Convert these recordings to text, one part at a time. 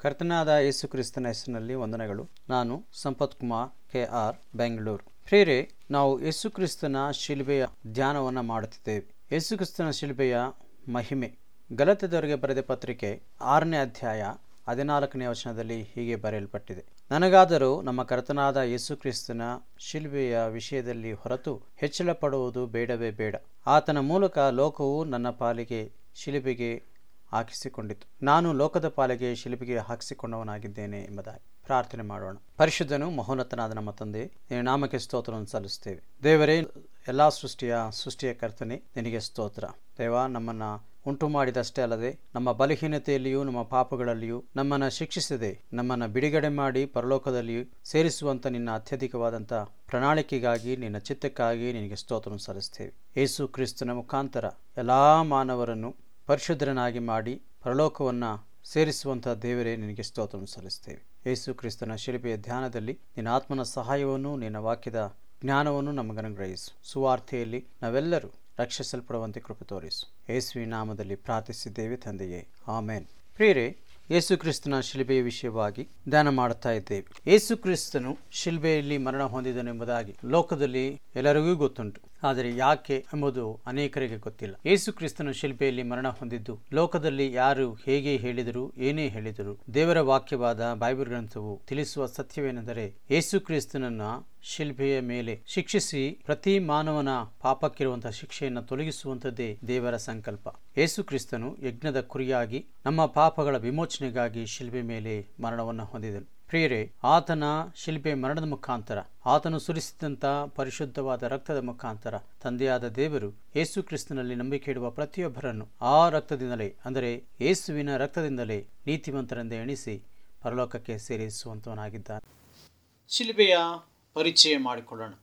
ಕರ್ತನಾದ ಯೇಸು ಕ್ರಿಸ್ತನ ಹೆಸರಿನಲ್ಲಿ ವಂದನೆಗಳು ನಾನು ಸಂಪತ್ ಕುಮಾರ್ ಕೆ ಆರ್ ಬೆಂಗಳೂರು ಪ್ರೇರೆ ನಾವು ಯೇಸು ಕ್ರಿಸ್ತನ ಶಿಲ್ಬೆಯ ಧ್ಯಾನವನ್ನು ಮಾಡುತ್ತಿದ್ದೇವೆ ಯೇಸು ಕ್ರಿಸ್ತನ ಶಿಲ್ಬೆಯ ಮಹಿಮೆ ಗಲತೆದವರಿಗೆ ಬರೆದ ಪತ್ರಿಕೆ ಆರನೇ ಅಧ್ಯಾಯ ಹದಿನಾಲ್ಕನೇ ವಚನದಲ್ಲಿ ಹೀಗೆ ಬರೆಯಲ್ಪಟ್ಟಿದೆ ನನಗಾದರೂ ನಮ್ಮ ಕರ್ತನಾದ ಯೇಸು ಕ್ರಿಸ್ತನ ಶಿಲ್ಬೆಯ ವಿಷಯದಲ್ಲಿ ಹೊರತು ಹೆಚ್ಚಳ ಪಡುವುದು ಬೇಡವೇ ಬೇಡ ಆತನ ಮೂಲಕ ಲೋಕವು ನನ್ನ ಪಾಲಿಗೆ ಶಿಲುಬೆಗೆ ಹಾಕಿಸಿಕೊಂಡಿತು ನಾನು ಲೋಕದ ಪಾಲಿಗೆ ಶಿಲುಬೆಗೆ ಹಾಕಿಸಿಕೊಂಡವನಾಗಿದ್ದೇನೆ ಎಂಬುದಾಗಿ ಪ್ರಾರ್ಥನೆ ಮಾಡೋಣ ಪರಿಶುದ್ಧನು ಮಹೋನ್ನತನಾದ ನಮ್ಮ ತಂದೆ ನಿನ್ನ ನಾಮಕ್ಕೆ ಸ್ತೋತ್ರವನ್ನು ಸಲ್ಲಿಸ್ತೇವೆ ದೇವರೇ ಎಲ್ಲಾ ಸೃಷ್ಟಿಯ ಸೃಷ್ಟಿಯ ಕರ್ತನೆ ನಿನಗೆ ಸ್ತೋತ್ರ ದೇವ ನಮ್ಮನ್ನ ಉಂಟು ಮಾಡಿದಷ್ಟೇ ಅಲ್ಲದೆ ನಮ್ಮ ಬಲಹೀನತೆಯಲ್ಲಿಯೂ ನಮ್ಮ ಪಾಪಗಳಲ್ಲಿಯೂ ನಮ್ಮನ್ನು ಶಿಕ್ಷಿಸದೆ ನಮ್ಮನ್ನು ಬಿಡುಗಡೆ ಮಾಡಿ ಪರಲೋಕದಲ್ಲಿಯೂ ಸೇರಿಸುವಂತ ನಿನ್ನ ಅತ್ಯಧಿಕವಾದಂಥ ಪ್ರಣಾಳಿಕೆಗಾಗಿ ನಿನ್ನ ಚಿತ್ತಕ್ಕಾಗಿ ನಿನಗೆ ಸ್ತೋತ್ರವನ್ನು ಸಲ್ಲಿಸ್ತೇವೆ ಯೇಸು ಕ್ರಿಸ್ತನ ಮುಖಾಂತರ ಎಲ್ಲಾ ಮಾನವರನ್ನು ಪರಿಶುದ್ಧರನಾಗಿ ಮಾಡಿ ಪರಲೋಕವನ್ನು ಸೇರಿಸುವಂಥ ದೇವರೇ ನಿನಗೆ ಸ್ತೋತ್ರವನ್ನು ಸಲ್ಲಿಸ್ತೇವೆ ಯೇಸು ಕ್ರಿಸ್ತನ ಶಿಲ್ಪೆಯ ಧ್ಯಾನದಲ್ಲಿ ನಿನ್ನ ಆತ್ಮನ ಸಹಾಯವನ್ನು ನಿನ್ನ ವಾಕ್ಯದ ಜ್ಞಾನವನ್ನು ನಮಗನುಗ್ರಹಿಸು ಸುವಾರ್ತೆಯಲ್ಲಿ ನಾವೆಲ್ಲರೂ ರಕ್ಷಿಸಲ್ಪಡುವಂತೆ ಕೃಪೆ ತೋರಿಸು ಯೇಸುವಿ ನಾಮದಲ್ಲಿ ಪ್ರಾರ್ಥಿಸಿದ್ದೇವೆ ತಂದೆಯೇ ಆಮೇನ್ ಪ್ರಿಯರೇ ಯೇಸು ಕ್ರಿಸ್ತನ ಶಿಲ್ಬೆಯ ವಿಷಯವಾಗಿ ಧ್ಯಾನ ಮಾಡುತ್ತಾ ಇದ್ದೇವೆ ಯೇಸು ಕ್ರಿಸ್ತನು ಶಿಲ್ಬೆಯಲ್ಲಿ ಮರಣ ಹೊಂದಿದನೆಂಬುದಾಗಿ ಲೋಕದಲ್ಲಿ ಎಲ್ಲರಿಗೂ ಗೊತ್ತುಂಟು ಆದರೆ ಯಾಕೆ ಎಂಬುದು ಅನೇಕರಿಗೆ ಗೊತ್ತಿಲ್ಲ ಯೇಸು ಕ್ರಿಸ್ತನು ಶಿಲ್ಬೆಯಲ್ಲಿ ಮರಣ ಹೊಂದಿದ್ದು ಲೋಕದಲ್ಲಿ ಯಾರು ಹೇಗೆ ಹೇಳಿದರು ಏನೇ ಹೇಳಿದರು ದೇವರ ವಾಕ್ಯವಾದ ಬೈಬಲ್ ಗ್ರಂಥವು ತಿಳಿಸುವ ಸತ್ಯವೇನೆಂದರೆ ಯೇಸು ಕ್ರಿಸ್ತನನ್ನ ಶಿಲ್ಬೆಯ ಮೇಲೆ ಶಿಕ್ಷಿಸಿ ಪ್ರತಿ ಮಾನವನ ಪಾಪಕ್ಕಿರುವಂತಹ ಶಿಕ್ಷೆಯನ್ನು ತೊಲಗಿಸುವಂಥದ್ದೇ ದೇವರ ಸಂಕಲ್ಪ ಯೇಸು ಕ್ರಿಸ್ತನು ಯಜ್ಞದ ಕುರಿಯಾಗಿ ನಮ್ಮ ಪಾಪಗಳ ವಿಮೋಚನೆಗಾಗಿ ಶಿಲ್ಬೆ ಮೇಲೆ ಮರಣವನ್ನು ಹೊಂದಿದನು ಪ್ರಿಯರೇ ಆತನ ಶಿಲ್ಪೆ ಮರಣದ ಮುಖಾಂತರ ಆತನು ಸುರಿಸಿದಂಥ ಪರಿಶುದ್ಧವಾದ ರಕ್ತದ ಮುಖಾಂತರ ತಂದೆಯಾದ ದೇವರು ಯೇಸು ಕ್ರಿಸ್ತನಲ್ಲಿ ನಂಬಿಕೆ ಇಡುವ ಪ್ರತಿಯೊಬ್ಬರನ್ನು ಆ ರಕ್ತದಿಂದಲೇ ಅಂದರೆ ಯೇಸುವಿನ ರಕ್ತದಿಂದಲೇ ನೀತಿವಂತರೆಂದೇ ಎಣಿಸಿ ಪರಲೋಕಕ್ಕೆ ಸೇರಿಸುವಂತವನಾಗಿದ್ದಾನೆ ಶಿಲ್ಬೆಯ ಪರಿಚಯ ಮಾಡಿಕೊಳ್ಳೋಣ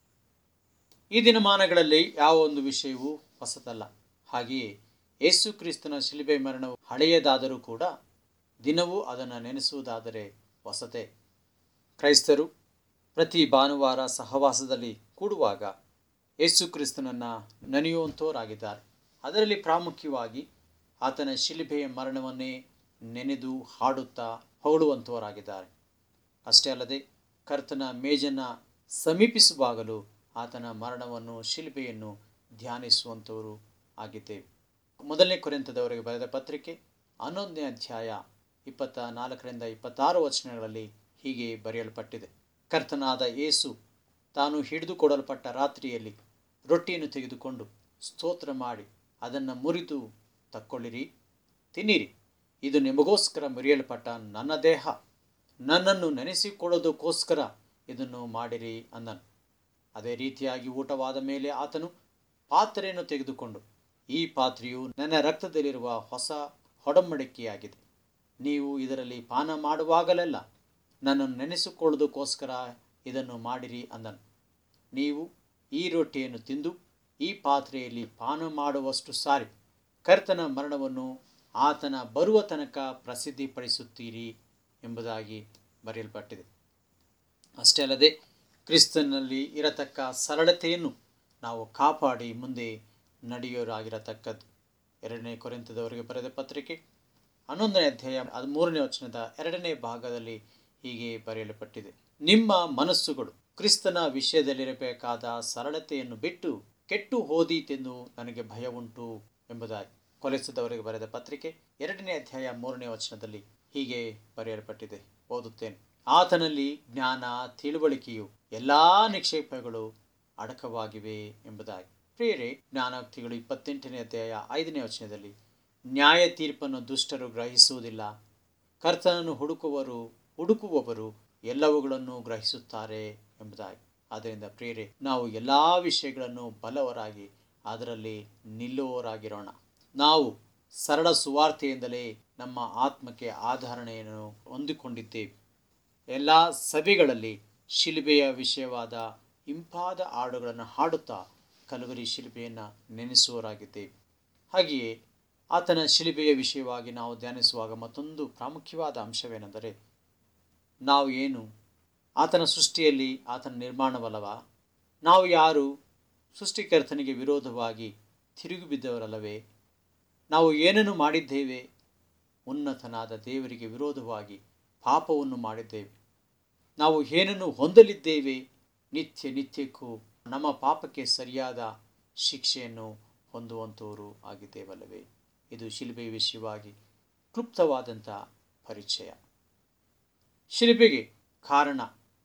ಈ ದಿನಮಾನಗಳಲ್ಲಿ ಯಾವ ಒಂದು ವಿಷಯವೂ ಹೊಸತಲ್ಲ ಹಾಗೆಯೇ ಯೇಸು ಕ್ರಿಸ್ತನ ಶಿಲ್ಬೆ ಮರಣವು ಹಳೆಯದಾದರೂ ಕೂಡ ದಿನವೂ ಅದನ್ನು ನೆನೆಸುವುದಾದರೆ ಹೊಸತೆ ಕ್ರೈಸ್ತರು ಪ್ರತಿ ಭಾನುವಾರ ಸಹವಾಸದಲ್ಲಿ ಕೂಡುವಾಗ ಯೇಸು ಕ್ರಿಸ್ತನನ್ನು ನೆನೆಯುವಂಥವರಾಗಿದ್ದಾರೆ ಅದರಲ್ಲಿ ಪ್ರಾಮುಖ್ಯವಾಗಿ ಆತನ ಶಿಲ್ಬೆಯ ಮರಣವನ್ನೇ ನೆನೆದು ಹಾಡುತ್ತಾ ಹೊಗಳುವಂಥವರಾಗಿದ್ದಾರೆ ಅಷ್ಟೇ ಅಲ್ಲದೆ ಕರ್ತನ ಮೇಜನ್ನು ಸಮೀಪಿಸುವಾಗಲೂ ಆತನ ಮರಣವನ್ನು ಶಿಲ್ಬೆಯನ್ನು ಧ್ಯಾನಿಸುವಂಥವರು ಆಗಿದ್ದೇವೆ ಮೊದಲನೇ ಕೊರೆಂತದವರಿಗೆ ಬರೆದ ಪತ್ರಿಕೆ ಹನ್ನೊಂದನೇ ಅಧ್ಯಾಯ ಇಪ್ಪತ್ತ ನಾಲ್ಕರಿಂದ ಇಪ್ಪತ್ತಾರು ವಚನಗಳಲ್ಲಿ ಹೀಗೆ ಬರೆಯಲ್ಪಟ್ಟಿದೆ ಕರ್ತನಾದ ಏಸು ತಾನು ಹಿಡಿದುಕೊಡಲ್ಪಟ್ಟ ರಾತ್ರಿಯಲ್ಲಿ ರೊಟ್ಟಿಯನ್ನು ತೆಗೆದುಕೊಂಡು ಸ್ತೋತ್ರ ಮಾಡಿ ಅದನ್ನು ಮುರಿದು ತಕ್ಕೊಳ್ಳಿರಿ ತಿನ್ನಿರಿ ಇದು ನಿಮಗೋಸ್ಕರ ಮುರಿಯಲ್ಪಟ್ಟ ನನ್ನ ದೇಹ ನನ್ನನ್ನು ನೆನೆಸಿಕೊಳ್ಳೋದಕ್ಕೋಸ್ಕರ ಇದನ್ನು ಮಾಡಿರಿ ಅಂದನು ಅದೇ ರೀತಿಯಾಗಿ ಊಟವಾದ ಮೇಲೆ ಆತನು ಪಾತ್ರೆಯನ್ನು ತೆಗೆದುಕೊಂಡು ಈ ಪಾತ್ರೆಯು ನನ್ನ ರಕ್ತದಲ್ಲಿರುವ ಹೊಸ ಹೊಡಂಬಡಿಕೆಯಾಗಿದೆ ನೀವು ಇದರಲ್ಲಿ ಪಾನ ಮಾಡುವಾಗಲೆಲ್ಲ ನನ್ನನ್ನು ನೆನೆಸಿಕೊಳ್ಳೋದಕ್ಕೋಸ್ಕರ ಇದನ್ನು ಮಾಡಿರಿ ಅಂದನು ನೀವು ಈ ರೊಟ್ಟಿಯನ್ನು ತಿಂದು ಈ ಪಾತ್ರೆಯಲ್ಲಿ ಪಾನ ಮಾಡುವಷ್ಟು ಸಾರಿ ಕರ್ತನ ಮರಣವನ್ನು ಆತನ ಬರುವ ತನಕ ಪ್ರಸಿದ್ಧಿಪಡಿಸುತ್ತೀರಿ ಎಂಬುದಾಗಿ ಬರೆಯಲ್ಪಟ್ಟಿದೆ ಅಷ್ಟೇ ಅಲ್ಲದೆ ಕ್ರಿಸ್ತನಲ್ಲಿ ಇರತಕ್ಕ ಸರಳತೆಯನ್ನು ನಾವು ಕಾಪಾಡಿ ಮುಂದೆ ನಡೆಯೋರಾಗಿರತಕ್ಕದ್ದು ಎರಡನೇ ಕೊರೆಂತದವರಿಗೆ ಬರೆದ ಪತ್ರಿಕೆ ಹನ್ನೊಂದನೇ ಅಧ್ಯಾಯ ಹದಿಮೂರನೇ ವಚನದ ಎರಡನೇ ಭಾಗದಲ್ಲಿ ಹೀಗೆ ಬರೆಯಲ್ಪಟ್ಟಿದೆ ನಿಮ್ಮ ಮನಸ್ಸುಗಳು ಕ್ರಿಸ್ತನ ವಿಷಯದಲ್ಲಿರಬೇಕಾದ ಸರಳತೆಯನ್ನು ಬಿಟ್ಟು ಕೆಟ್ಟು ಹೋದೀತೆಂದು ನನಗೆ ಭಯ ಉಂಟು ಎಂಬುದಾಗಿ ಕೊಲೆಸದವರಿಗೆ ಬರೆದ ಪತ್ರಿಕೆ ಎರಡನೇ ಅಧ್ಯಾಯ ಮೂರನೇ ವಚನದಲ್ಲಿ ಹೀಗೆ ಬರೆಯಲ್ಪಟ್ಟಿದೆ ಓದುತ್ತೇನೆ ಆತನಲ್ಲಿ ಜ್ಞಾನ ತಿಳುವಳಿಕೆಯು ಎಲ್ಲಾ ನಿಕ್ಷೇಪಗಳು ಅಡಕವಾಗಿವೆ ಎಂಬುದಾಗಿ ಪ್ರಿಯರೇ ಜ್ಞಾನೋಕ್ತಿಗಳು ಇಪ್ಪತ್ತೆಂಟನೇ ಅಧ್ಯಾಯ ಐದನೇ ವಚನದಲ್ಲಿ ನ್ಯಾಯ ತೀರ್ಪನ್ನು ದುಷ್ಟರು ಗ್ರಹಿಸುವುದಿಲ್ಲ ಕರ್ತನನ್ನು ಹುಡುಕುವರು ಹುಡುಕುವವರು ಎಲ್ಲವುಗಳನ್ನು ಗ್ರಹಿಸುತ್ತಾರೆ ಎಂಬುದಾಗಿ ಆದ್ದರಿಂದ ಪ್ರಿಯರೇ ನಾವು ಎಲ್ಲ ವಿಷಯಗಳನ್ನು ಬಲವರಾಗಿ ಅದರಲ್ಲಿ ನಿಲ್ಲುವವರಾಗಿರೋಣ ನಾವು ಸರಳ ಸುವಾರ್ತೆಯಿಂದಲೇ ನಮ್ಮ ಆತ್ಮಕ್ಕೆ ಆಧರಣೆಯನ್ನು ಹೊಂದಿಕೊಂಡಿದ್ದೇವೆ ಎಲ್ಲ ಸಭೆಗಳಲ್ಲಿ ಶಿಲ್ಬೆಯ ವಿಷಯವಾದ ಇಂಪಾದ ಹಾಡುಗಳನ್ನು ಹಾಡುತ್ತಾ ಕಲವರಿ ಶಿಲ್ಬೆಯನ್ನು ನೆನೆಸುವವರಾಗಿದ್ದೇವೆ ಹಾಗೆಯೇ ಆತನ ಶಿಲ್ಬೆಯ ವಿಷಯವಾಗಿ ನಾವು ಧ್ಯಾನಿಸುವಾಗ ಮತ್ತೊಂದು ಪ್ರಾಮುಖ್ಯವಾದ ಅಂಶವೇನೆಂದರೆ ನಾವು ಏನು ಆತನ ಸೃಷ್ಟಿಯಲ್ಲಿ ಆತನ ನಿರ್ಮಾಣವಲ್ಲವ ನಾವು ಯಾರು ಸೃಷ್ಟಿಕರ್ತನಿಗೆ ವಿರೋಧವಾಗಿ ತಿರುಗಿ ಬಿದ್ದವರಲ್ಲವೇ ನಾವು ಏನನ್ನು ಮಾಡಿದ್ದೇವೆ ಉನ್ನತನಾದ ದೇವರಿಗೆ ವಿರೋಧವಾಗಿ ಪಾಪವನ್ನು ಮಾಡಿದ್ದೇವೆ ನಾವು ಏನನ್ನು ಹೊಂದಲಿದ್ದೇವೆ ನಿತ್ಯ ನಿತ್ಯಕ್ಕೂ ನಮ್ಮ ಪಾಪಕ್ಕೆ ಸರಿಯಾದ ಶಿಕ್ಷೆಯನ್ನು ಹೊಂದುವಂಥವರು ಆಗಿದ್ದೇವಲ್ಲವೇ ಇದು ಶಿಲ್ಬೆ ವಿಷಯವಾಗಿ ಕ್ಲುಪ್ತವಾದಂಥ ಪರಿಚಯ ಶಿಲ್ಬೆಗೆ ಕಾರಣ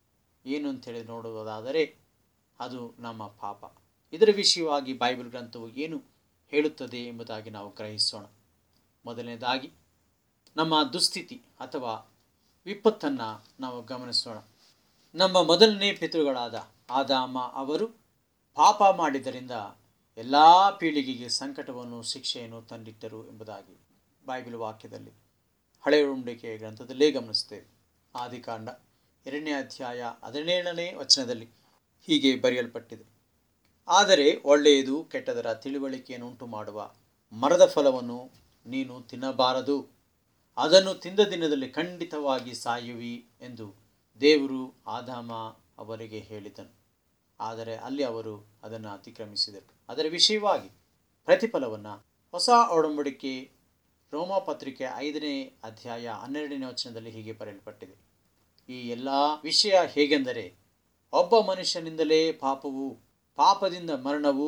ಏನು ಅಂತೇಳಿ ನೋಡುವುದಾದರೆ ಅದು ನಮ್ಮ ಪಾಪ ಇದರ ವಿಷಯವಾಗಿ ಬೈಬಲ್ ಗ್ರಂಥವು ಏನು ಹೇಳುತ್ತದೆ ಎಂಬುದಾಗಿ ನಾವು ಗ್ರಹಿಸೋಣ ಮೊದಲನೇದಾಗಿ ನಮ್ಮ ದುಸ್ಥಿತಿ ಅಥವಾ ವಿಪತ್ತನ್ನು ನಾವು ಗಮನಿಸೋಣ ನಮ್ಮ ಮೊದಲನೇ ಪಿತೃಗಳಾದ ಆದಾಮ ಅವರು ಪಾಪ ಮಾಡಿದ್ದರಿಂದ ಎಲ್ಲ ಪೀಳಿಗೆಗೆ ಸಂಕಟವನ್ನು ಶಿಕ್ಷೆಯನ್ನು ತಂದಿಟ್ಟರು ಎಂಬುದಾಗಿ ಬೈಬಲ್ ವಾಕ್ಯದಲ್ಲಿ ಹಳೆಯ ಉಂಡಿಕೆಯ ಗ್ರಂಥದಲ್ಲೇ ಗಮನಿಸ್ತೇವೆ ಆದಿಕಾಂಡ ಎರಡನೇ ಅಧ್ಯಾಯ ಹದಿನೇಳನೇ ವಚನದಲ್ಲಿ ಹೀಗೆ ಬರೆಯಲ್ಪಟ್ಟಿದೆ ಆದರೆ ಒಳ್ಳೆಯದು ಕೆಟ್ಟದರ ತಿಳುವಳಿಕೆಯನ್ನು ಉಂಟು ಮಾಡುವ ಮರದ ಫಲವನ್ನು ನೀನು ತಿನ್ನಬಾರದು ಅದನ್ನು ತಿಂದ ದಿನದಲ್ಲಿ ಖಂಡಿತವಾಗಿ ಸಾಯುವಿ ಎಂದು ದೇವರು ಆದಾಮ ಅವರಿಗೆ ಹೇಳಿದನು ಆದರೆ ಅಲ್ಲಿ ಅವರು ಅದನ್ನು ಅತಿಕ್ರಮಿಸಿದರು ಅದರ ವಿಷಯವಾಗಿ ಪ್ರತಿಫಲವನ್ನು ಹೊಸ ಒಡಂಬಡಿಕೆ ರೋಮಪತ್ರಿಕೆ ಐದನೇ ಅಧ್ಯಾಯ ಹನ್ನೆರಡನೇ ವಚನದಲ್ಲಿ ಹೀಗೆ ಬರೆಯಲ್ಪಟ್ಟಿದೆ ಈ ಎಲ್ಲ ವಿಷಯ ಹೇಗೆಂದರೆ ಒಬ್ಬ ಮನುಷ್ಯನಿಂದಲೇ ಪಾಪವು ಪಾಪದಿಂದ ಮರಣವು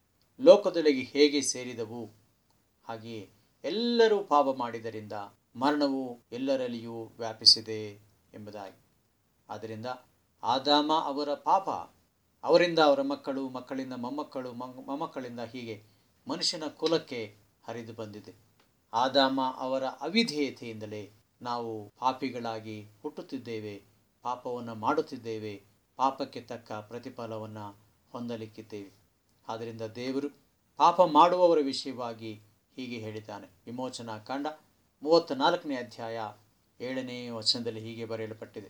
ಲೋಕದೊಳಗೆ ಹೇಗೆ ಸೇರಿದವು ಹಾಗೆಯೇ ಎಲ್ಲರೂ ಪಾಪ ಮಾಡಿದರಿಂದ ಮರಣವು ಎಲ್ಲರಲ್ಲಿಯೂ ವ್ಯಾಪಿಸಿದೆ ಎಂಬುದಾಗಿ ಆದ್ದರಿಂದ ಆದಾಮ ಅವರ ಪಾಪ ಅವರಿಂದ ಅವರ ಮಕ್ಕಳು ಮಕ್ಕಳಿಂದ ಮೊಮ್ಮಕ್ಕಳು ಮೊಮ್ಮಕ್ಕಳಿಂದ ಹೀಗೆ ಮನುಷ್ಯನ ಕುಲಕ್ಕೆ ಹರಿದು ಬಂದಿದೆ ಆದಾಮ ಅವರ ಅವಿಧೇಯತೆಯಿಂದಲೇ ನಾವು ಪಾಪಿಗಳಾಗಿ ಹುಟ್ಟುತ್ತಿದ್ದೇವೆ ಪಾಪವನ್ನು ಮಾಡುತ್ತಿದ್ದೇವೆ ಪಾಪಕ್ಕೆ ತಕ್ಕ ಪ್ರತಿಫಲವನ್ನು ಹೊಂದಲಿಕ್ಕಿದ್ದೇವೆ ಆದ್ದರಿಂದ ದೇವರು ಪಾಪ ಮಾಡುವವರ ವಿಷಯವಾಗಿ ಹೀಗೆ ಹೇಳಿದ್ದಾನೆ ವಿಮೋಚನಾ ಕಾಂಡ ಮೂವತ್ತ ನಾಲ್ಕನೇ ಅಧ್ಯಾಯ ಏಳನೇ ವಚನದಲ್ಲಿ ಹೀಗೆ ಬರೆಯಲ್ಪಟ್ಟಿದೆ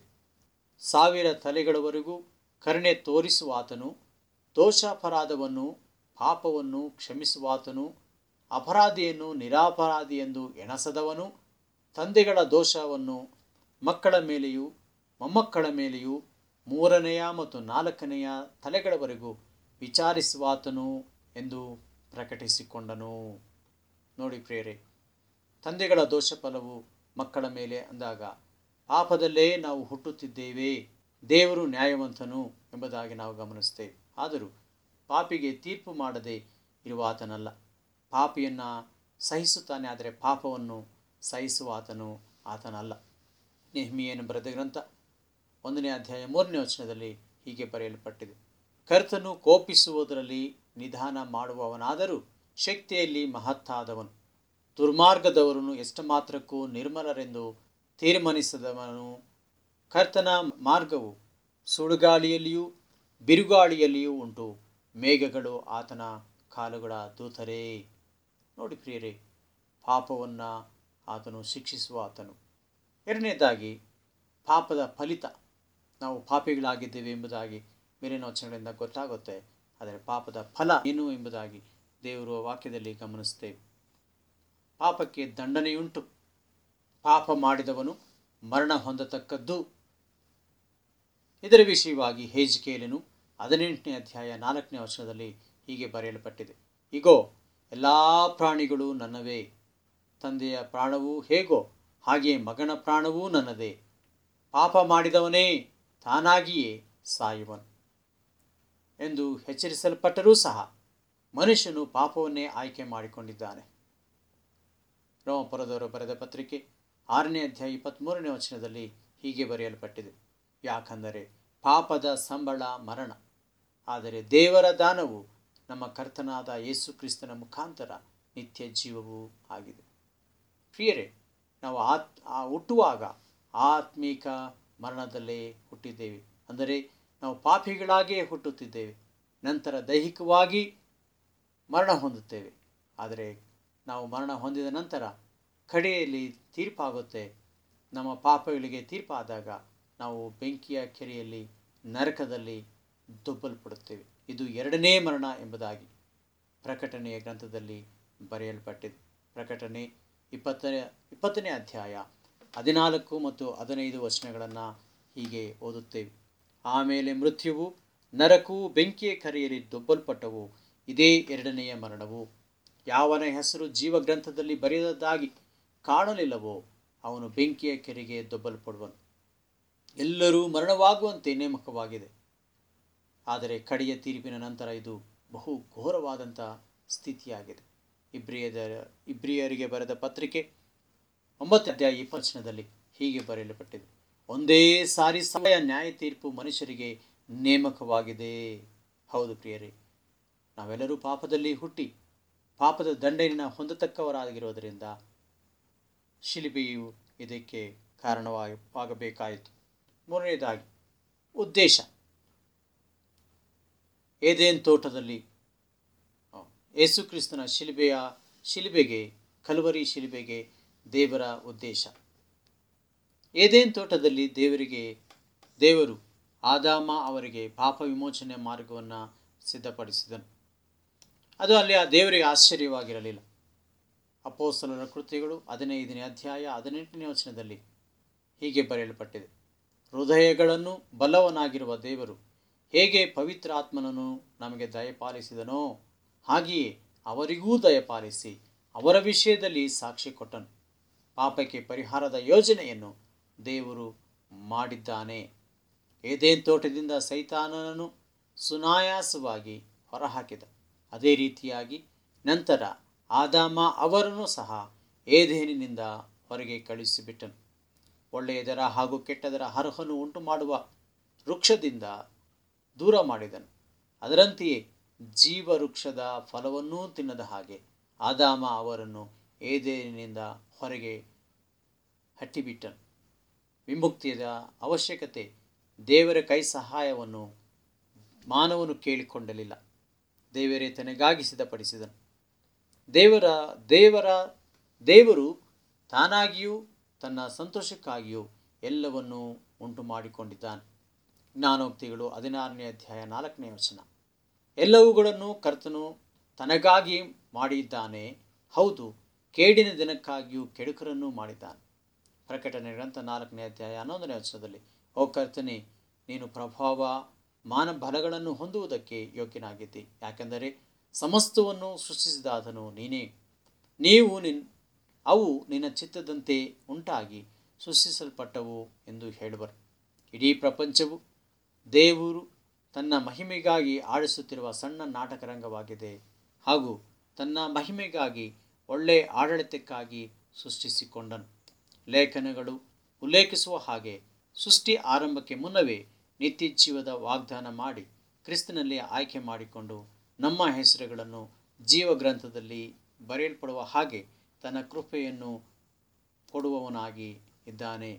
ಸಾವಿರ ತಲೆಗಳವರೆಗೂ ಕರುಣೆ ತೋರಿಸುವಾತನು ದೋಷಾಪರಾಧವನ್ನು ಪಾಪವನ್ನು ಕ್ಷಮಿಸುವಾತನು ಅಪರಾಧಿಯನ್ನು ನಿರಾಪರಾಧಿ ಎಂದು ಎಣಸದವನು ತಂದೆಗಳ ದೋಷವನ್ನು ಮಕ್ಕಳ ಮೇಲೆಯೂ ಮೊಮ್ಮಕ್ಕಳ ಮೇಲೆಯೂ ಮೂರನೆಯ ಮತ್ತು ನಾಲ್ಕನೆಯ ತಲೆಗಳವರೆಗೂ ವಿಚಾರಿಸುವಾತನು ಎಂದು ಪ್ರಕಟಿಸಿಕೊಂಡನು ನೋಡಿ ಪ್ರೇರೆ ತಂದೆಗಳ ದೋಷ ಫಲವು ಮಕ್ಕಳ ಮೇಲೆ ಅಂದಾಗ ಪಾಪದಲ್ಲೇ ನಾವು ಹುಟ್ಟುತ್ತಿದ್ದೇವೆ ದೇವರು ನ್ಯಾಯವಂತನು ಎಂಬುದಾಗಿ ನಾವು ಗಮನಿಸ್ತೇವೆ ಆದರೂ ಪಾಪಿಗೆ ತೀರ್ಪು ಮಾಡದೆ ಇರುವ ಆತನಲ್ಲ ಪಾಪಿಯನ್ನು ಸಹಿಸುತ್ತಾನೆ ಆದರೆ ಪಾಪವನ್ನು ಸಹಿಸುವ ಆತನು ಆತನಲ್ಲ ನೆಹ್ಮಿಯನ್ನು ಬರೆದ ಗ್ರಂಥ ಒಂದನೇ ಅಧ್ಯಾಯ ಮೂರನೇ ವಚನದಲ್ಲಿ ಹೀಗೆ ಬರೆಯಲ್ಪಟ್ಟಿದೆ ಕರ್ತನು ಕೋಪಿಸುವುದರಲ್ಲಿ ನಿಧಾನ ಮಾಡುವವನಾದರೂ ಶಕ್ತಿಯಲ್ಲಿ ಮಹತ್ತಾದವನು ದುರ್ಮಾರ್ಗದವರನ್ನು ಎಷ್ಟು ಮಾತ್ರಕ್ಕೂ ನಿರ್ಮಲರೆಂದು ತೀರ್ಮಾನಿಸದವನು ಕರ್ತನ ಮಾರ್ಗವು ಸುಡುಗಾಳಿಯಲ್ಲಿಯೂ ಬಿರುಗಾಳಿಯಲ್ಲಿಯೂ ಉಂಟು ಮೇಘಗಳು ಆತನ ಕಾಲುಗಳ ದೂತರೇ ನೋಡಿ ಪ್ರಿಯರೇ ಪಾಪವನ್ನು ಆತನು ಶಿಕ್ಷಿಸುವ ಆತನು ಎರಡನೇದಾಗಿ ಪಾಪದ ಫಲಿತ ನಾವು ಪಾಪಿಗಳಾಗಿದ್ದೇವೆ ಎಂಬುದಾಗಿ ಮೇಲಿನ ವಚನಗಳಿಂದ ಗೊತ್ತಾಗುತ್ತೆ ಆದರೆ ಪಾಪದ ಫಲ ಏನು ಎಂಬುದಾಗಿ ದೇವರು ವಾಕ್ಯದಲ್ಲಿ ಗಮನಿಸ್ತೇವೆ ಪಾಪಕ್ಕೆ ದಂಡನೆಯುಂಟು ಪಾಪ ಮಾಡಿದವನು ಮರಣ ಹೊಂದತಕ್ಕದ್ದು ಇದರ ವಿಷಯವಾಗಿ ಹೇಜಿಕೇಲನು ಹದಿನೆಂಟನೇ ಅಧ್ಯಾಯ ನಾಲ್ಕನೇ ವರ್ಷದಲ್ಲಿ ಹೀಗೆ ಬರೆಯಲ್ಪಟ್ಟಿದೆ ಈಗೋ ಎಲ್ಲ ಪ್ರಾಣಿಗಳು ನನ್ನವೇ ತಂದೆಯ ಪ್ರಾಣವೂ ಹೇಗೋ ಹಾಗೆಯೇ ಮಗನ ಪ್ರಾಣವೂ ನನ್ನದೇ ಪಾಪ ಮಾಡಿದವನೇ ತಾನಾಗಿಯೇ ಸಾಯುವನು ಎಂದು ಎಚ್ಚರಿಸಲ್ಪಟ್ಟರೂ ಸಹ ಮನುಷ್ಯನು ಪಾಪವನ್ನೇ ಆಯ್ಕೆ ಮಾಡಿಕೊಂಡಿದ್ದಾನೆ ರೋಮಪುರದವರು ಬರೆದ ಪತ್ರಿಕೆ ಆರನೇ ಅಧ್ಯಾಯ ಇಪ್ಪತ್ತ್ಮೂರನೇ ವಚನದಲ್ಲಿ ಹೀಗೆ ಬರೆಯಲ್ಪಟ್ಟಿದೆ ಯಾಕಂದರೆ ಪಾಪದ ಸಂಬಳ ಮರಣ ಆದರೆ ದೇವರ ದಾನವು ನಮ್ಮ ಕರ್ತನಾದ ಯೇಸು ಕ್ರಿಸ್ತನ ಮುಖಾಂತರ ನಿತ್ಯ ಜೀವವೂ ಆಗಿದೆ ಪ್ರಿಯರೇ ನಾವು ಆತ್ ಆ ಹುಟ್ಟುವಾಗ ಆತ್ಮೀಕ ಮರಣದಲ್ಲೇ ಹುಟ್ಟಿದ್ದೇವೆ ಅಂದರೆ ನಾವು ಪಾಪಿಗಳಾಗಿಯೇ ಹುಟ್ಟುತ್ತಿದ್ದೇವೆ ನಂತರ ದೈಹಿಕವಾಗಿ ಮರಣ ಹೊಂದುತ್ತೇವೆ ಆದರೆ ನಾವು ಮರಣ ಹೊಂದಿದ ನಂತರ ಕಡೆಯಲ್ಲಿ ತೀರ್ಪಾಗುತ್ತೆ ನಮ್ಮ ಪಾಪಗಳಿಗೆ ತೀರ್ಪಾದಾಗ ನಾವು ಬೆಂಕಿಯ ಕೆರೆಯಲ್ಲಿ ನರಕದಲ್ಲಿ ದೊಬ್ಬಲ್ಪಡುತ್ತೇವೆ ಇದು ಎರಡನೇ ಮರಣ ಎಂಬುದಾಗಿ ಪ್ರಕಟಣೆಯ ಗ್ರಂಥದಲ್ಲಿ ಬರೆಯಲ್ಪಟ್ಟಿದೆ ಪ್ರಕಟಣೆ ಇಪ್ಪತ್ತನೇ ಇಪ್ಪತ್ತನೇ ಅಧ್ಯಾಯ ಹದಿನಾಲ್ಕು ಮತ್ತು ಹದಿನೈದು ವಚನಗಳನ್ನು ಹೀಗೆ ಓದುತ್ತೇವೆ ಆಮೇಲೆ ಮೃತ್ಯುವು ನರಕವು ಬೆಂಕಿಯ ಕರೆಯಲ್ಲಿ ದೊಬ್ಬಲ್ಪಟ್ಟವು ಇದೇ ಎರಡನೆಯ ಮರಣವು ಯಾವನ ಹೆಸರು ಜೀವ ಗ್ರಂಥದಲ್ಲಿ ಬರೆಯದಾಗಿ ಕಾಣಲಿಲ್ಲವೋ ಅವನು ಬೆಂಕಿಯ ಕೆರೆಗೆ ದೊಬ್ಬಲ್ಪಡುವನು ಎಲ್ಲರೂ ಮರಣವಾಗುವಂತೆ ನೇಮಕವಾಗಿದೆ ಆದರೆ ಕಡೆಯ ತೀರ್ಪಿನ ನಂತರ ಇದು ಬಹು ಘೋರವಾದಂಥ ಸ್ಥಿತಿಯಾಗಿದೆ ಇಬ್ರಿಯದ ಇಬ್ರಿಯರಿಗೆ ಬರೆದ ಪತ್ರಿಕೆ ಒಂಬತ್ತು ಅಧ್ಯಾಯ ಇಪ್ಪತ್ತನೇ ಹೀಗೆ ಬರೆಯಲ್ಪಟ್ಟಿದೆ ಒಂದೇ ಸಾರಿ ಸಮಯ ನ್ಯಾಯ ತೀರ್ಪು ಮನುಷ್ಯರಿಗೆ ನೇಮಕವಾಗಿದೆ ಹೌದು ಪ್ರಿಯರೇ ನಾವೆಲ್ಲರೂ ಪಾಪದಲ್ಲಿ ಹುಟ್ಟಿ ಪಾಪದ ದಂಡನೆಯನ್ನು ಹೊಂದತಕ್ಕವರಾಗಿರೋದರಿಂದ ಶಿಲಿಬೆಯು ಇದಕ್ಕೆ ಕಾರಣವಾಗಬೇಕಾಯಿತು ಮೂರನೇದಾಗಿ ಉದ್ದೇಶ ಏದೇನ್ ತೋಟದಲ್ಲಿ ಯೇಸುಕ್ರಿಸ್ತನ ಶಿಲಿಬೆಯ ಶಿಲಿಬೆಗೆ ಕಲವರಿ ಶಿಲಿಬೆಗೆ ದೇವರ ಉದ್ದೇಶ ಏದೇನ್ ತೋಟದಲ್ಲಿ ದೇವರಿಗೆ ದೇವರು ಆದಾಮ ಅವರಿಗೆ ಪಾಪ ವಿಮೋಚನೆ ಮಾರ್ಗವನ್ನು ಸಿದ್ಧಪಡಿಸಿದನು ಅದು ಅಲ್ಲಿ ಆ ದೇವರಿಗೆ ಆಶ್ಚರ್ಯವಾಗಿರಲಿಲ್ಲ ಅಪೋಸ್ತಲರ ಕೃತ್ಯಗಳು ಹದಿನೈದನೇ ಅಧ್ಯಾಯ ಹದಿನೆಂಟನೇ ವಚನದಲ್ಲಿ ಹೀಗೆ ಬರೆಯಲ್ಪಟ್ಟಿದೆ ಹೃದಯಗಳನ್ನು ಬಲ್ಲವನಾಗಿರುವ ದೇವರು ಹೇಗೆ ಪವಿತ್ರ ಆತ್ಮನನ್ನು ನಮಗೆ ದಯಪಾಲಿಸಿದನೋ ಹಾಗೆಯೇ ಅವರಿಗೂ ದಯಪಾಲಿಸಿ ಅವರ ವಿಷಯದಲ್ಲಿ ಸಾಕ್ಷಿ ಕೊಟ್ಟನು ಪಾಪಕ್ಕೆ ಪರಿಹಾರದ ಯೋಜನೆಯನ್ನು ದೇವರು ಮಾಡಿದ್ದಾನೆ ಏದೇನ್ ತೋಟದಿಂದ ಸೈತಾನನನ್ನು ಸುನಾಯಾಸವಾಗಿ ಹೊರಹಾಕಿದ ಅದೇ ರೀತಿಯಾಗಿ ನಂತರ ಆದಾಮ ಅವರನ್ನು ಸಹ ಏದೇನಿನಿಂದ ಹೊರಗೆ ಕಳುಹಿಸಿಬಿಟ್ಟನು ಒಳ್ಳೆಯದರ ಹಾಗೂ ಕೆಟ್ಟದರ ಅರ್ಹನು ಉಂಟು ಮಾಡುವ ವೃಕ್ಷದಿಂದ ದೂರ ಮಾಡಿದನು ಅದರಂತೆಯೇ ಜೀವವೃಕ್ಷದ ಫಲವನ್ನೂ ತಿನ್ನದ ಹಾಗೆ ಆದಾಮ ಅವರನ್ನು ಏದೇನಿನಿಂದ ಹೊರಗೆ ಹಟ್ಟಿಬಿಟ್ಟನು ವಿಮುಕ್ತಿಯ ಅವಶ್ಯಕತೆ ದೇವರ ಕೈ ಸಹಾಯವನ್ನು ಮಾನವನು ಕೇಳಿಕೊಂಡಲಿಲ್ಲ ದೇವರೇ ತನಗಾಗಿ ಸಿದ್ಧಪಡಿಸಿದನು ದೇವರ ದೇವರ ದೇವರು ತಾನಾಗಿಯೂ ತನ್ನ ಸಂತೋಷಕ್ಕಾಗಿಯೂ ಎಲ್ಲವನ್ನೂ ಉಂಟು ಮಾಡಿಕೊಂಡಿದ್ದಾನೆ ಜ್ಞಾನೋಕ್ತಿಗಳು ಹದಿನಾರನೇ ಅಧ್ಯಾಯ ನಾಲ್ಕನೇ ವಚನ ಎಲ್ಲವುಗಳನ್ನು ಕರ್ತನು ತನಗಾಗಿ ಮಾಡಿದ್ದಾನೆ ಹೌದು ಕೇಡಿನ ದಿನಕ್ಕಾಗಿಯೂ ಕೆಡುಕರನ್ನು ಮಾಡಿದ್ದಾನೆ ಪ್ರಕಟಣೆ ಗ್ರಂಥ ನಾಲ್ಕನೇ ಅಧ್ಯಾಯ ಹನ್ನೊಂದನೇ ವಚನದಲ್ಲಿ ಓ ಕರ್ತನೆ ನೀನು ಪ್ರಭಾವ ಮಾನಬಲಗಳನ್ನು ಹೊಂದುವುದಕ್ಕೆ ಯೋಗ್ಯನಾಗಿದ್ದಿ ಯಾಕೆಂದರೆ ಸಮಸ್ತವನ್ನು ಸೃಷ್ಟಿಸಿದಾದನು ನೀನೇ ನೀವು ನಿನ್ ಅವು ನಿನ್ನ ಚಿತ್ತದಂತೆ ಉಂಟಾಗಿ ಸೃಷ್ಟಿಸಲ್ಪಟ್ಟವು ಎಂದು ಹೇಳುವರು ಇಡೀ ಪ್ರಪಂಚವು ದೇವರು ತನ್ನ ಮಹಿಮೆಗಾಗಿ ಆಡಿಸುತ್ತಿರುವ ಸಣ್ಣ ನಾಟಕ ರಂಗವಾಗಿದೆ ಹಾಗೂ ತನ್ನ ಮಹಿಮೆಗಾಗಿ ಒಳ್ಳೆಯ ಆಡಳಿತಕ್ಕಾಗಿ ಸೃಷ್ಟಿಸಿಕೊಂಡನು ಲೇಖನಗಳು ಉಲ್ಲೇಖಿಸುವ ಹಾಗೆ ಸೃಷ್ಟಿ ಆರಂಭಕ್ಕೆ ಮುನ್ನವೇ ನಿತ್ಯ ಜೀವದ ವಾಗ್ದಾನ ಮಾಡಿ ಕ್ರಿಸ್ತನಲ್ಲಿ ಆಯ್ಕೆ ಮಾಡಿಕೊಂಡು ನಮ್ಮ ಹೆಸರುಗಳನ್ನು ಜೀವಗ್ರಂಥದಲ್ಲಿ ಬರೆಯಲ್ಪಡುವ ಹಾಗೆ ತನ್ನ ಕೃಪೆಯನ್ನು ಕೊಡುವವನಾಗಿ ಇದ್ದಾನೆ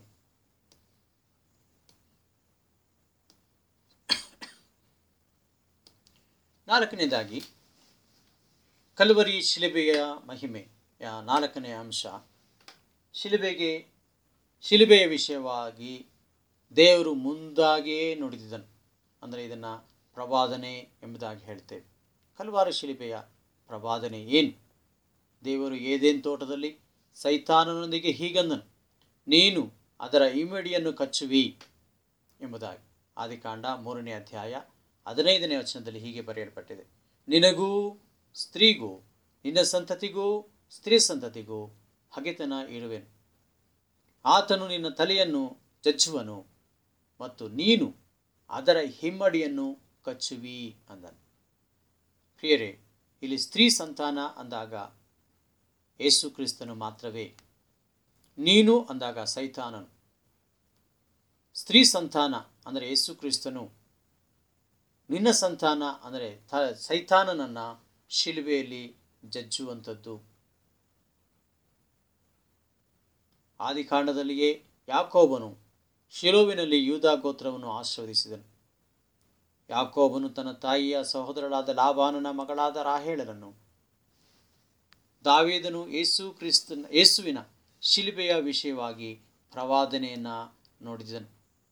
ನಾಲ್ಕನೇದಾಗಿ ಕಲ್ವರಿ ಶಿಲುಬೆಯ ಮಹಿಮೆಯ ನಾಲ್ಕನೇ ಅಂಶ ಶಿಲುಬೆಗೆ ಶಿಲುಬೆಯ ವಿಷಯವಾಗಿ ದೇವರು ಮುಂದಾಗಿಯೇ ನುಡಿದಿದ್ದನು ಅಂದರೆ ಇದನ್ನು ಪ್ರವಾದನೆ ಎಂಬುದಾಗಿ ಹೇಳ್ತೇವೆ ಕಲ್ವಾರ ಶಿಲುಬೆಯ ಪ್ರವಾದನೆ ಏನು ದೇವರು ಏದೇನ್ ತೋಟದಲ್ಲಿ ಸೈತಾನನೊಂದಿಗೆ ಹೀಗಂದನು ನೀನು ಅದರ ಇಮಿಡಿಯನ್ನು ಕಚ್ಚುವಿ ಎಂಬುದಾಗಿ ಆದಿಕಾಂಡ ಮೂರನೇ ಅಧ್ಯಾಯ ಹದಿನೈದನೇ ವಚನದಲ್ಲಿ ಹೀಗೆ ಬರೆಯಲ್ಪಟ್ಟಿದೆ ನಿನಗೂ ಸ್ತ್ರೀಗೂ ನಿನ್ನ ಸಂತತಿಗೂ ಸ್ತ್ರೀ ಸಂತತಿಗೂ ಹಗೆತನ ಇರುವೆನು ಆತನು ನಿನ್ನ ತಲೆಯನ್ನು ಜಜ್ಜುವನು ಮತ್ತು ನೀನು ಅದರ ಹಿಮ್ಮಡಿಯನ್ನು ಕಚ್ಚುವಿ ಅಂದನು ಪ್ರಿಯರೇ ಇಲ್ಲಿ ಸ್ತ್ರೀ ಸಂತಾನ ಅಂದಾಗ ಯೇಸು ಕ್ರಿಸ್ತನು ಮಾತ್ರವೇ ನೀನು ಅಂದಾಗ ಸೈತಾನನು ಸ್ತ್ರೀ ಸಂತಾನ ಅಂದರೆ ಯೇಸು ಕ್ರಿಸ್ತನು ನಿನ್ನ ಸಂತಾನ ಅಂದರೆ ತ ಸೈತಾನನನ್ನು ಶಿಲುಬೆಯಲ್ಲಿ ಜಜ್ಜುವಂಥದ್ದು ಆದಿಕಾಂಡದಲ್ಲಿಯೇ ಯಾಕೋಬನು ಶಿಲೋವಿನಲ್ಲಿ ಯೂದಾ ಗೋತ್ರವನ್ನು ಆಶೀರ್ವದಿಸಿದನು ಯಾಕೋಬನು ತನ್ನ ತಾಯಿಯ ಸಹೋದರಳಾದ ಲಾಬಾನನ ಮಗಳಾದ ರಾಹೇಳನನ್ನು ದಾವೇದನು ಯೇಸು ಕ್ರಿಸ್ತನ ಯೇಸುವಿನ ಶಿಲುಬೆಯ ವಿಷಯವಾಗಿ ಪ್ರವಾದನೆಯನ್ನು ನೋಡಿದನು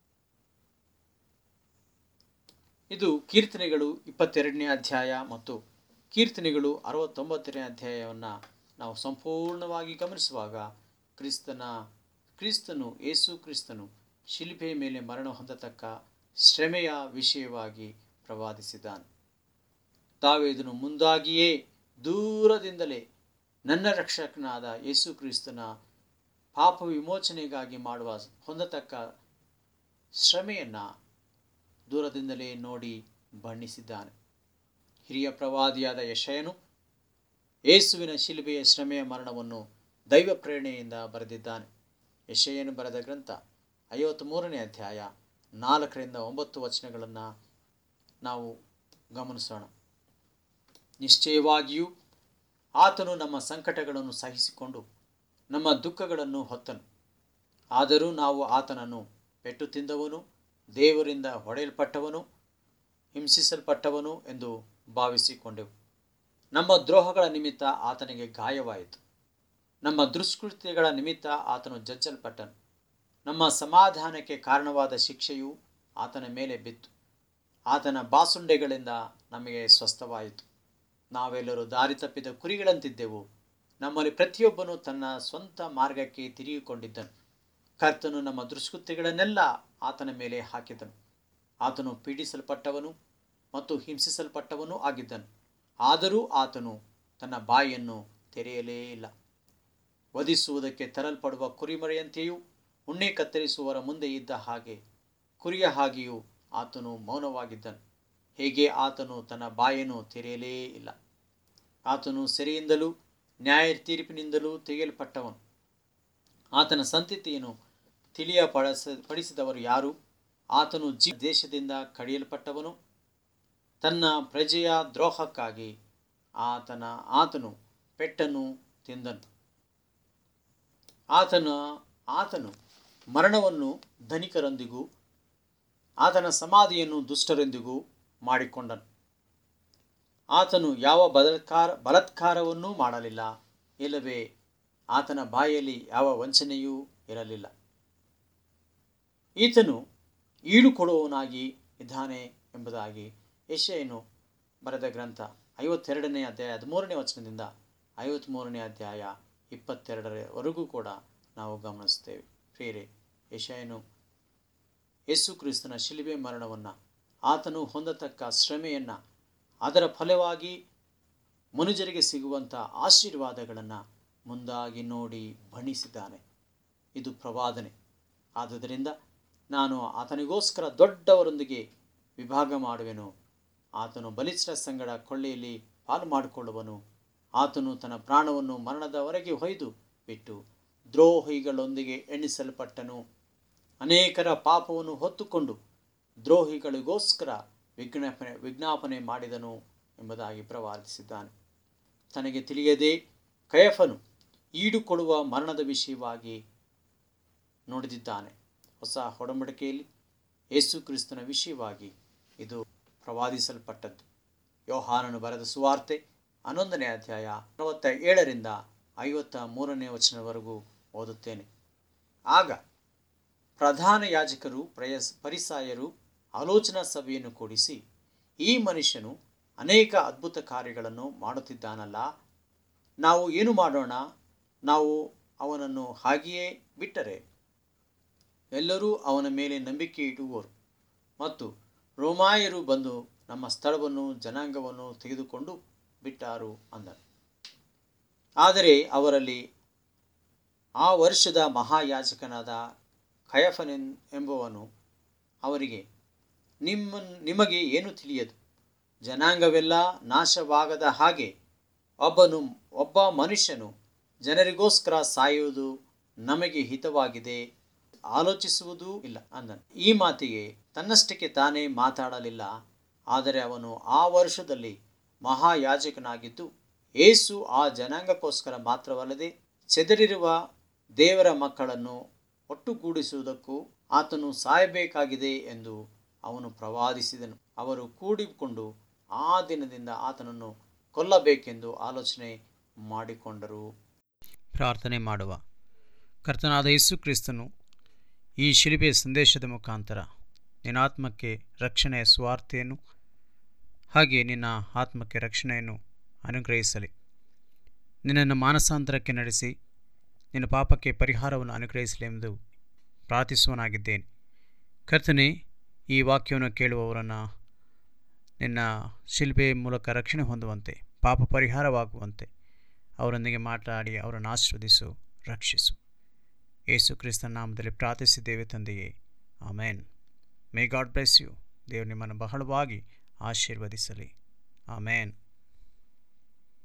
ಇದು ಕೀರ್ತನೆಗಳು ಇಪ್ಪತ್ತೆರಡನೇ ಅಧ್ಯಾಯ ಮತ್ತು ಕೀರ್ತನೆಗಳು ಅರವತ್ತೊಂಬತ್ತನೇ ಅಧ್ಯಾಯವನ್ನು ನಾವು ಸಂಪೂರ್ಣವಾಗಿ ಗಮನಿಸುವಾಗ ಕ್ರಿಸ್ತನ ಕ್ರಿಸ್ತನು ಯೇಸು ಕ್ರಿಸ್ತನು ಶಿಲ್ಪೆಯ ಮೇಲೆ ಮರಣ ಹೊಂದತಕ್ಕ ಶ್ರಮೆಯ ವಿಷಯವಾಗಿ ಪ್ರವಾದಿಸಿದ್ದಾನೆ ತಾವೇದನು ಮುಂದಾಗಿಯೇ ದೂರದಿಂದಲೇ ನನ್ನ ರಕ್ಷಕನಾದ ಯೇಸು ಕ್ರಿಸ್ತನ ಪಾಪ ವಿಮೋಚನೆಗಾಗಿ ಮಾಡುವ ಹೊಂದತಕ್ಕ ಶ್ರಮೆಯನ್ನು ದೂರದಿಂದಲೇ ನೋಡಿ ಬಣ್ಣಿಸಿದ್ದಾನೆ ಹಿರಿಯ ಪ್ರವಾದಿಯಾದ ಯಶಯನು ಯೇಸುವಿನ ಶಿಲುಬೆಯ ಶ್ರಮೆಯ ಮರಣವನ್ನು ದೈವ ಪ್ರೇರಣೆಯಿಂದ ಬರೆದಿದ್ದಾನೆ ಯಶಯನು ಬರೆದ ಗ್ರಂಥ ಐವತ್ತ್ಮೂರನೇ ಅಧ್ಯಾಯ ನಾಲ್ಕರಿಂದ ಒಂಬತ್ತು ವಚನಗಳನ್ನು ನಾವು ಗಮನಿಸೋಣ ನಿಶ್ಚಯವಾಗಿಯೂ ಆತನು ನಮ್ಮ ಸಂಕಟಗಳನ್ನು ಸಹಿಸಿಕೊಂಡು ನಮ್ಮ ದುಃಖಗಳನ್ನು ಹೊತ್ತನು ಆದರೂ ನಾವು ಆತನನ್ನು ಪೆಟ್ಟು ತಿಂದವನು ದೇವರಿಂದ ಹೊಡೆಯಲ್ಪಟ್ಟವನು ಹಿಂಸಿಸಲ್ಪಟ್ಟವನು ಎಂದು ಭಾವಿಸಿಕೊಂಡೆವು ನಮ್ಮ ದ್ರೋಹಗಳ ನಿಮಿತ್ತ ಆತನಿಗೆ ಗಾಯವಾಯಿತು ನಮ್ಮ ದುಷ್ಕೃತ್ಯಗಳ ನಿಮಿತ್ತ ಆತನು ಜಜ್ಜಲ್ಪಟ್ಟನು ನಮ್ಮ ಸಮಾಧಾನಕ್ಕೆ ಕಾರಣವಾದ ಶಿಕ್ಷೆಯು ಆತನ ಮೇಲೆ ಬಿತ್ತು ಆತನ ಬಾಸುಂಡೆಗಳಿಂದ ನಮಗೆ ಸ್ವಸ್ಥವಾಯಿತು ನಾವೆಲ್ಲರೂ ದಾರಿ ತಪ್ಪಿದ ಕುರಿಗಳಂತಿದ್ದೆವು ನಮ್ಮಲ್ಲಿ ಪ್ರತಿಯೊಬ್ಬನು ತನ್ನ ಸ್ವಂತ ಮಾರ್ಗಕ್ಕೆ ತಿರುಗಿಕೊಂಡಿದ್ದನು ಕರ್ತನು ನಮ್ಮ ದುಷ್ಕೃತ್ಯಗಳನ್ನೆಲ್ಲ ಆತನ ಮೇಲೆ ಹಾಕಿದನು ಆತನು ಪೀಡಿಸಲ್ಪಟ್ಟವನು ಮತ್ತು ಹಿಂಸಿಸಲ್ಪಟ್ಟವನೂ ಆಗಿದ್ದನು ಆದರೂ ಆತನು ತನ್ನ ಬಾಯಿಯನ್ನು ತೆರೆಯಲೇ ಇಲ್ಲ ವಧಿಸುವುದಕ್ಕೆ ತರಲ್ಪಡುವ ಕುರಿಮರೆಯಂತೆಯೂ ಉಣ್ಣೆ ಕತ್ತರಿಸುವವರ ಮುಂದೆ ಇದ್ದ ಹಾಗೆ ಕುರಿಯ ಹಾಗೆಯೂ ಆತನು ಮೌನವಾಗಿದ್ದನು ಹೇಗೆ ಆತನು ತನ್ನ ಬಾಯನ್ನು ತೆರೆಯಲೇ ಇಲ್ಲ ಆತನು ಸೆರೆಯಿಂದಲೂ ನ್ಯಾಯ ತೀರ್ಪಿನಿಂದಲೂ ತೆಗೆಯಲ್ಪಟ್ಟವನು ಆತನ ಸಂತತಿಯನ್ನು ತಿಳಿಯಪಡಿಸ ಪಡಿಸಿದವರು ಯಾರು ಆತನು ಜಿ ದೇಶದಿಂದ ಕಡಿಯಲ್ಪಟ್ಟವನು ತನ್ನ ಪ್ರಜೆಯ ದ್ರೋಹಕ್ಕಾಗಿ ಆತನ ಆತನು ಪೆಟ್ಟನ್ನು ತಿಂದನು ಆತನ ಆತನು ಮರಣವನ್ನು ಧನಿಕರೊಂದಿಗೂ ಆತನ ಸಮಾಧಿಯನ್ನು ದುಷ್ಟರೊಂದಿಗೂ ಮಾಡಿಕೊಂಡನು ಆತನು ಯಾವ ಬಲತ್ಕಾರ ಬಲಾತ್ಕಾರವನ್ನೂ ಮಾಡಲಿಲ್ಲ ಇಲ್ಲವೇ ಆತನ ಬಾಯಲ್ಲಿ ಯಾವ ವಂಚನೆಯೂ ಇರಲಿಲ್ಲ ಈತನು ಈಡು ಕೊಡುವವನಾಗಿ ಇದ್ದಾನೆ ಎಂಬುದಾಗಿ ಯಶಯನು ಬರೆದ ಗ್ರಂಥ ಐವತ್ತೆರಡನೇ ಅಧ್ಯಾಯ ಹದಿಮೂರನೇ ವಚನದಿಂದ ಐವತ್ತ್ಮೂರನೇ ಅಧ್ಯಾಯ ಇಪ್ಪತ್ತೆರಡರವರೆಗೂ ಕೂಡ ನಾವು ಗಮನಿಸ್ತೇವೆ ಪ್ರಿಯರೇ ಯಶಯನು ಯೇಸು ಕ್ರಿಸ್ತನ ಶಿಲುಬೆ ಮರಣವನ್ನು ಆತನು ಹೊಂದತಕ್ಕ ಶ್ರಮೆಯನ್ನು ಅದರ ಫಲವಾಗಿ ಮನುಜರಿಗೆ ಸಿಗುವಂಥ ಆಶೀರ್ವಾದಗಳನ್ನು ಮುಂದಾಗಿ ನೋಡಿ ಬಣ್ಣಿಸಿದ್ದಾನೆ ಇದು ಪ್ರವಾದನೆ ಆದುದರಿಂದ ನಾನು ಆತನಿಗೋಸ್ಕರ ದೊಡ್ಡವರೊಂದಿಗೆ ವಿಭಾಗ ಮಾಡುವೆನು ಆತನು ಬಲಿಷ್ಠ ಸಂಗಡ ಕೊಳ್ಳೆಯಲ್ಲಿ ಪಾಲು ಮಾಡಿಕೊಳ್ಳುವನು ಆತನು ತನ್ನ ಪ್ರಾಣವನ್ನು ಮರಣದವರೆಗೆ ಹೊಯ್ದು ಬಿಟ್ಟು ದ್ರೋಹಿಗಳೊಂದಿಗೆ ಎಣಿಸಲ್ಪಟ್ಟನು ಅನೇಕರ ಪಾಪವನ್ನು ಹೊತ್ತುಕೊಂಡು ದ್ರೋಹಿಗಳಿಗೋಸ್ಕರ ವಿಜ್ಞಾಪನೆ ವಿಜ್ಞಾಪನೆ ಮಾಡಿದನು ಎಂಬುದಾಗಿ ಪ್ರವಾದಿಸಿದ್ದಾನೆ ತನಗೆ ತಿಳಿಯದೆ ಕಯಫನು ಈಡು ಕೊಡುವ ಮರಣದ ವಿಷಯವಾಗಿ ನುಡಿದಿದ್ದಾನೆ ಹೊಸ ಒಡಂಬಡಿಕೆಯಲ್ಲಿ ಯೇಸು ಕ್ರಿಸ್ತನ ವಿಷಯವಾಗಿ ಇದು ಪ್ರವಾದಿಸಲ್ಪಟ್ಟದ್ದು ಯೋಹಾನನು ಬರೆದ ಸುವಾರ್ತೆ ಹನ್ನೊಂದನೇ ಅಧ್ಯಾಯ ನಲವತ್ತ ಏಳರಿಂದ ಐವತ್ತ ಮೂರನೇ ವಚನವರೆಗೂ ಓದುತ್ತೇನೆ ಆಗ ಪ್ರಧಾನ ಯಾಜಕರು ಪ್ರಯಸ್ ಪರಿಸಾಯರು ಆಲೋಚನಾ ಸಭೆಯನ್ನು ಕೂಡಿಸಿ ಈ ಮನುಷ್ಯನು ಅನೇಕ ಅದ್ಭುತ ಕಾರ್ಯಗಳನ್ನು ಮಾಡುತ್ತಿದ್ದಾನಲ್ಲ ನಾವು ಏನು ಮಾಡೋಣ ನಾವು ಅವನನ್ನು ಹಾಗೆಯೇ ಬಿಟ್ಟರೆ ಎಲ್ಲರೂ ಅವನ ಮೇಲೆ ನಂಬಿಕೆ ಇಡುವರು ಮತ್ತು ರೋಮಾಯರು ಬಂದು ನಮ್ಮ ಸ್ಥಳವನ್ನು ಜನಾಂಗವನ್ನು ತೆಗೆದುಕೊಂಡು ಬಿಟ್ಟಾರು ಅಂದನು ಆದರೆ ಅವರಲ್ಲಿ ಆ ವರ್ಷದ ಮಹಾಯಾಜಕನಾದ ಕಯಫನೆನ್ ಎಂಬುವನು ಅವರಿಗೆ ನಿಮ್ಮ ನಿಮಗೆ ಏನು ತಿಳಿಯದು ಜನಾಂಗವೆಲ್ಲ ನಾಶವಾಗದ ಹಾಗೆ ಒಬ್ಬನು ಒಬ್ಬ ಮನುಷ್ಯನು ಜನರಿಗೋಸ್ಕರ ಸಾಯುವುದು ನಮಗೆ ಹಿತವಾಗಿದೆ ಆಲೋಚಿಸುವುದೂ ಇಲ್ಲ ಅಂದನು ಈ ಮಾತಿಗೆ ತನ್ನಷ್ಟಕ್ಕೆ ತಾನೇ ಮಾತಾಡಲಿಲ್ಲ ಆದರೆ ಅವನು ಆ ವರ್ಷದಲ್ಲಿ ಮಹಾಯಾಜಕನಾಗಿದ್ದು ಏಸು ಆ ಜನಾಂಗಕ್ಕೋಸ್ಕರ ಮಾತ್ರವಲ್ಲದೆ ಚೆದರಿರುವ ದೇವರ ಮಕ್ಕಳನ್ನು ಒಟ್ಟುಗೂಡಿಸುವುದಕ್ಕೂ ಆತನು ಸಾಯಬೇಕಾಗಿದೆ ಎಂದು ಅವನು ಪ್ರವಾದಿಸಿದನು ಅವರು ಕೂಡಿಕೊಂಡು ಆ ದಿನದಿಂದ ಆತನನ್ನು ಕೊಲ್ಲಬೇಕೆಂದು ಆಲೋಚನೆ ಮಾಡಿಕೊಂಡರು ಪ್ರಾರ್ಥನೆ ಮಾಡುವ ಕರ್ತನಾದ ಯೇಸು ಕ್ರಿಸ್ತನು ಈ ಶಿಲುಬೆ ಸಂದೇಶದ ಮುಖಾಂತರ ನಿನ್ನ ಆತ್ಮಕ್ಕೆ ರಕ್ಷಣೆಯ ಸ್ವಾರ್ಥೆಯನ್ನು ಹಾಗೆ ನಿನ್ನ ಆತ್ಮಕ್ಕೆ ರಕ್ಷಣೆಯನ್ನು ಅನುಗ್ರಹಿಸಲಿ ನಿನ್ನನ್ನು ಮಾನಸಾಂತರಕ್ಕೆ ನಡೆಸಿ ನಿನ್ನ ಪಾಪಕ್ಕೆ ಪರಿಹಾರವನ್ನು ಅನುಗ್ರಹಿಸಲಿ ಎಂದು ಪ್ರಾರ್ಥಿಸುವನಾಗಿದ್ದೇನೆ ಕರ್ತನೆ ಈ ವಾಕ್ಯವನ್ನು ಕೇಳುವವರನ್ನು ನಿನ್ನ ಶಿಲ್ಪೆ ಮೂಲಕ ರಕ್ಷಣೆ ಹೊಂದುವಂತೆ ಪಾಪ ಪರಿಹಾರವಾಗುವಂತೆ ಅವರೊಂದಿಗೆ ಮಾತಾಡಿ ಅವರನ್ನು ಆಶೀರ್ವದಿಸು ರಕ್ಷಿಸು ಯೇಸು ಕ್ರಿಸ್ತನ ನಾಮದಲ್ಲಿ ಪ್ರಾರ್ಥಿಸಿದ್ದೇವೆ ತಂದೆಯೇ amen may God bless you ದೇವರು ನಿಮ್ಮನ್ನು ಬಹಳವಾಗಿ ಆಶೀರ್ವದಿಸಲಿ ಆಮೇನ್